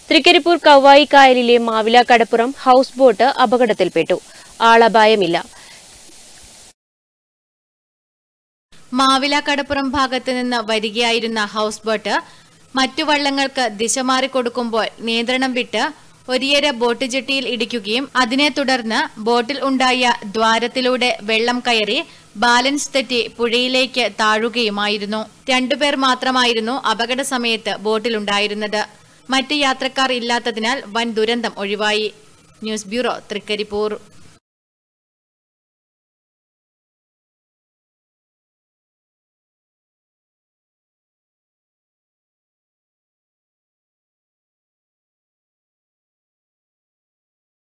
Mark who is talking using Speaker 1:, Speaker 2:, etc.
Speaker 1: തൃക്കരിപ്പൂർ കവ്വായി കായലിലെ Mavila Kadappuram houseboat അപകടത്തിൽപ്പെട്ടു ആളപായമില്ല
Speaker 2: മാവില കടപ്പുറം ഭാഗത്ത് നിന്ന് വരികയായിരുന്ന ഹൌസ് ബോട്ട് മറ്റു വള്ളങ്ങൾക്ക് ദിശ മാറിക്കൊടുക്കുമ്പോൾ നിയന്ത്രണം വിട്ട് ഒരിയര ബോട്ട് ജെട്ടിയിൽ ഇടിക്കുകയും അതിനെ തുടർന്ന് ബോട്ടിൽ ഉണ്ടായ ദ്വാരത്തിലൂടെ വെള്ളം കയറി ബാലൻസ് തെറ്റി പുഴയിലേക്ക് താഴുകയുമായിരുന്നു രണ്ടുപേർ മാത്രമായിരുന്നു അപകട സമയത്ത് ബോട്ടിലുണ്ടായിരുന്നത് മറ്റ് യാത്രക്കാർ ഇല്ലാത്തതിനാൽ വൻ ദുരന്തം ഒഴിവായി ന്യൂസ് ബ്യൂറോ തൃക്കരിപ്പൂർ